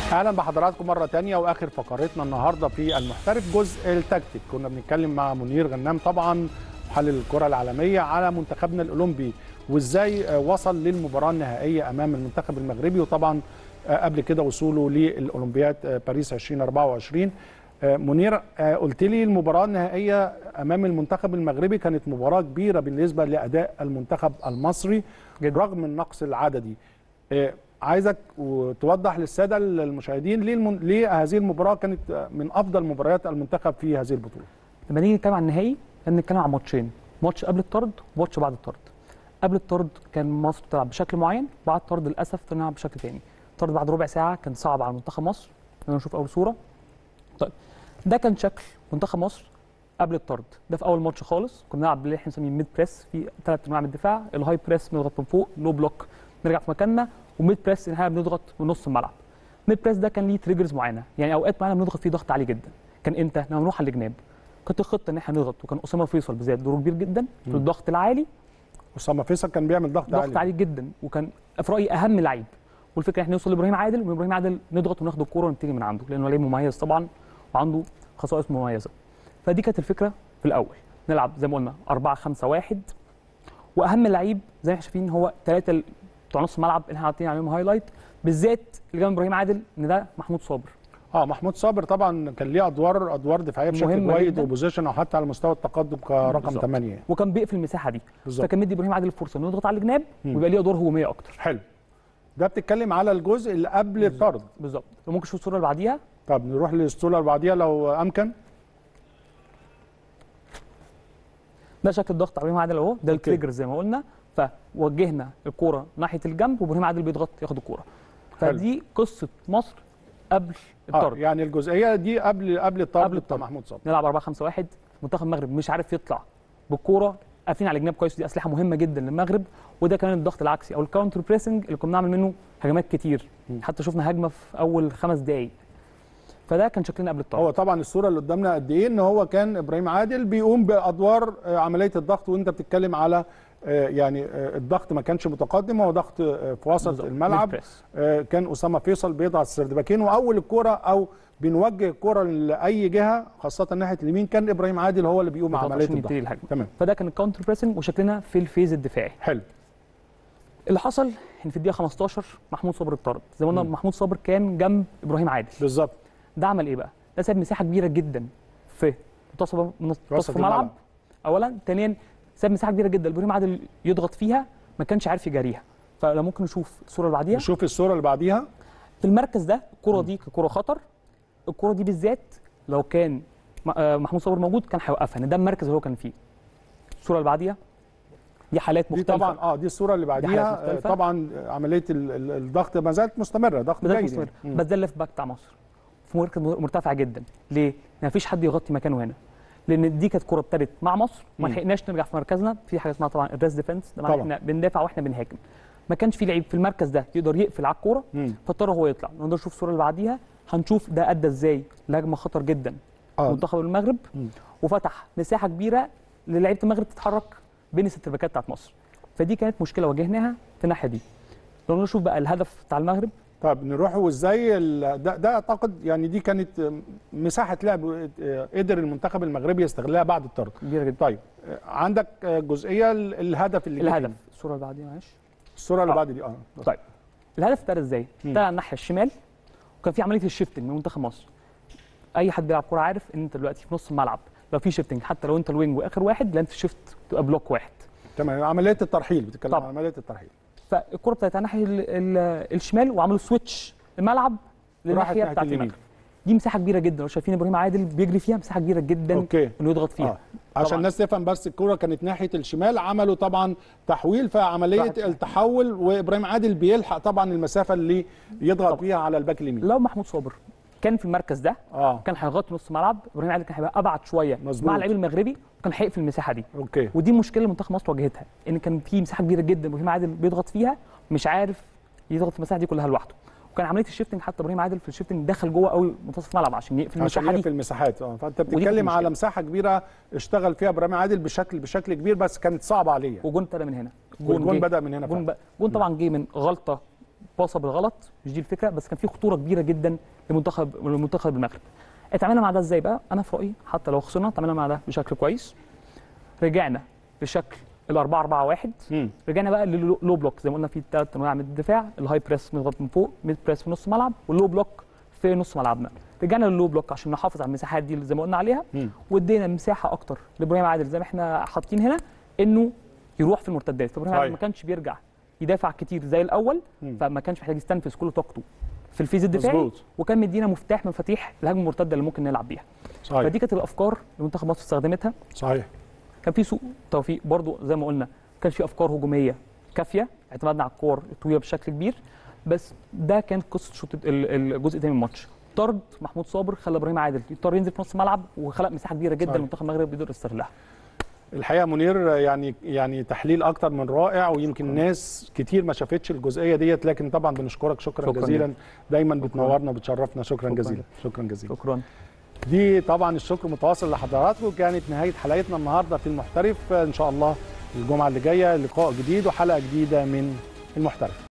اهلا بحضراتكم مره تانية واخر فقرتنا النهارده في المحترف جزء التكتيك كنا بنتكلم مع منير غنام طبعا محلل الكره العالميه على منتخبنا الاولمبي وازاي وصل للمباراه النهائيه امام المنتخب المغربي وطبعا قبل كده وصوله للاولمبياد باريس 2024 منير قلت لي المباراه النهائيه امام المنتخب المغربي كانت مباراه كبيره بالنسبه لاداء المنتخب المصري رغم النقص العددي عايزك توضح للساده المشاهدين ليه, المن... ليه هذه المباراه كانت من افضل مباريات المنتخب في هذه البطوله لما نيجي نتكلم عن النهائي نتكلم عن ماتشين ماتش قبل الطرد وماتش بعد الطرد قبل الطرد كان مصر بتلعب بشكل معين بعد الطرد للاسف بنلعب بشكل ثاني الطرد بعد ربع ساعه كان صعب على منتخب مصر نشوف اول صوره طيب ده كان شكل منتخب مصر قبل الطرد ده في اول ماتش خالص كنا بنلعب اللي احنا بنسميه ميد بريس في ثلاث انواع من الدفاع الهاي بريس بنضغط من فوق لو بلوك نرجع في مكاننا وميد بريس ان احنا بنضغط من نص الملعب ميد بريس ده كان ليه تريجرز معينه يعني اوقات معينه بنضغط فيه ضغط عالي جدا كان امتى لما نروح على الجناب كانت الخطه ان احنا نضغط وكان اسامه فيصل بالذات دوره كبير جدا في الضغط العالي اسامه فيصل كان بيعمل ضغط, ضغط عالي عالي جدا وكان في رايي اهم لعيب والفكره احنا نوصل لابراهيم عادل ومن ابراهيم عادل نضغط وناخد الكوره ونبتدي من عنده لانه لعيب مميز طبعا وعنده خصائص مميزه فدي كانت الفكره في الاول نلعب زي ما قلنا 4 5 1 واهم لعيب زي ما احنا شايفين هو ثلاثه بتوع نص الملعب اللي احنا حاطين عليهم هايلايت بالذات اللي جنب ابراهيم عادل ان ده محمود صابر اه محمود صابر طبعا كان ليه ادوار ادوار دفاعيه بشكل جيد وبوزيشن او حتى على مستوى التقدم كرقم 8 وكان بيقفل المساحه دي بالزبط. فكان مدي ابراهيم عادل الفرصه انه يضغط على الجناب ويبقى ليه ادوار هجوميه اكتر حلو ده بتتكلم على الجزء اللي قبل الطرد بالظبط ممكن نشوف الصوره اللي بعديها طب نروح للصوره اللي بعديها لو امكن ده شكل الضغط على ابراهيم عادل اهو ده التريجر زي ما قلنا فوجهنا الكوره ناحيه الجنب وابراهيم عادل بيضغط ياخد الكوره فدي قصه مصر قبل الطرد آه يعني الجزئيه دي قبل قبل الطرد قبل الطرد محمود صابر نلعب 4 5 1 منتخب المغرب مش عارف يطلع بالكوره قافلين على الجناب كويس دي اسلحه مهمه جدا للمغرب وده كان الضغط العكسي او الكاونتر بريسنج اللي كنا بنعمل منه هجمات كتير م. حتى شفنا هجمه في اول خمس دقائق فده كان شكلنا قبل الطرد هو طبعا الصوره اللي قدامنا قد ايه ان هو كان ابراهيم عادل بيقوم بادوار عمليه الضغط وانت بتتكلم على يعني الضغط ما كانش متقدم هو ضغط في وسط الملعب كان اسامه فيصل بيضغط السردباكين واول الكوره او بنوجه الكوره لاي جهه خاصه ناحيه اليمين كان ابراهيم عادل هو اللي بيقوم عمليه الضغط تمام فده كان الكاونتر بريسنج وشكلنا في الفيز الدفاعي حلو اللي حصل ان في الدقيقه 15 محمود صابر اتطرد زي ما قلنا محمود صابر كان جنب ابراهيم عادل بالظبط ده عمل ايه بقى ده ساب مساحه كبيره جدا في منتصف منتصف الملعب اولا ثانيا ساب مساحه كبيره جدا ابراهيم عادل يضغط فيها ما كانش عارف يجاريها فلو ممكن نشوف الصوره اللي بعديها نشوف الصوره اللي بعديها في المركز ده الكره دي ككره خطر الكره دي بالذات لو كان محمود صابر موجود كان هيوقفها ان ده المركز اللي هو كان فيه الصوره اللي بعديها دي حالات مختلفه دي طبعا اه دي الصوره اللي بعديها طبعا عمليه الضغط ما زالت مستمره ضغط جيد مستمر. يعني. بس ده الليفت باك بتاع مصر في مركز مرتفع جدا ليه؟ ما فيش حد يغطي مكانه هنا لان دي كانت كره ابتدت مع مصر وما لحقناش نرجع في مركزنا في حاجه اسمها طبعا الريس ديفنس ده احنا بندافع واحنا بنهاجم ما كانش في لعيب في المركز ده يقدر يقفل على الكوره فاضطر هو يطلع نقدر نشوف الصوره اللي بعديها هنشوف ده ادى ازاي لهجمه خطر جدا آه. منتخب المغرب مم. وفتح مساحه كبيره للعيبه المغرب تتحرك بين السيرتيفيكات بتاعت مصر فدي كانت مشكله واجهناها في الناحيه دي لو نشوف بقى الهدف بتاع المغرب طب نروح وازاي ده, ده اعتقد يعني دي كانت مساحه لعب قدر المنتخب المغربي يستغلها بعد الطرد كبيره جدا طيب عندك جزئيه الهدف اللي الهدف الصوره اللي بعديها معلش الصوره اللي بعد دي اه طيب الهدف ابتدى ازاي؟ ابتدى على الناحيه الشمال وكان في عمليه الشيفتنج من منتخب مصر اي حد بيلعب كوره عارف ان انت دلوقتي في نص الملعب لو في شيفتنج حتى لو انت الوينج واخر واحد لازم تشيفت تبقى بلوك واحد تمام عمليه الترحيل بتتكلم عن عمليه الترحيل فالكره بتاعت ناحيه الشمال وعملوا سويتش الملعب للناحيه بتاعت المغرب دي مساحه كبيره جدا لو شايفين ابراهيم عادل بيجري فيها مساحه كبيره جدا أوكي. انه يضغط فيها آه. عشان الناس تفهم بس الكوره كانت ناحيه الشمال عملوا طبعا تحويل فعمليه صحيح. التحول وابراهيم عادل بيلحق طبعا المسافه اللي يضغط طبعا. فيها على الباك اليمين لو محمود صابر كان في المركز ده آه. كان هيغطي نص ملعب ابراهيم عادل كان هيبقى ابعد شويه مزبوط. مع اللعيب المغربي وكان هيقفل المساحه دي اوكي ودي مشكله منتخب مصر واجهتها ان كان في مساحه كبيره جدا ابراهيم عادل بيضغط فيها مش عارف يضغط في المساحه دي كلها لوحده وكان عمليه الشيفتنج حتى ابراهيم عادل في الشيفتنج دخل جوه قوي منتصف الملعب عشان يقفل المساحه عشان دي يقفل المساحات اه فانت بتتكلم على مساحه كبيره اشتغل فيها ابراهيم عادل بشكل بشكل كبير بس كانت صعبه عليه وجون ابتدى من هنا والجون بدا من هنا جون, ب... جون طبعا جه من غلطه باصه بالغلط مش دي الفكره بس كان في خطوره كبيره جدا لمنتخب لمنتخب المغرب اتعاملنا مع ده ازاي بقى انا في رايي حتى لو خسرنا اتعاملنا مع ده بشكل كويس رجعنا بشكل ال 4 4 1 مم. رجعنا بقى للو بلوك زي ما قلنا في ثلاث انواع من الدفاع الهاي بريس نضغط من فوق ميد بريس في نص ملعب واللو بلوك في نص ملعبنا رجعنا للو بلوك عشان نحافظ على المساحات دي اللي زي ما قلنا عليها مم. وادينا مساحه اكتر لابراهيم عادل زي ما احنا حاطين هنا انه يروح في المرتدات فابراهيم عادل صحيح. ما كانش بيرجع يدافع كتير زي الاول مم. فما كانش محتاج يستنفذ كل طاقته في الفيز الدفاعي مظبوط وكان مدينا مفتاح من مفاتيح الهجمه المرتده اللي ممكن نلعب بيها صحيح فدي كانت الافكار اللي منتخب مصر استخدمتها صحيح كان في سوء توفيق برضو زي ما قلنا كان في افكار هجوميه كافيه اعتمدنا على الكور الطويله بشكل كبير بس ده كان قصه شوط ال- الجزء الثاني من الماتش طرد محمود صابر خلى ابراهيم عادل يضطر ينزل في نص الملعب وخلق مساحه كبيره جدا صحيح. لمنتخب المغرب يقدر يستغلها الحقيقه منير يعني يعني تحليل اكتر من رائع ويمكن ناس كتير ما شافتش الجزئيه ديت لكن طبعا بنشكرك شكرا, شكراً جزيلا دايما شكراً. بتنورنا وبتشرفنا شكرا, شكراً. جزيلا شكرا جزيلا شكرا دي طبعا الشكر متواصل لحضراتكم كانت نهايه حلقتنا النهارده في المحترف ان شاء الله الجمعه اللي جايه لقاء جديد وحلقه جديده من المحترف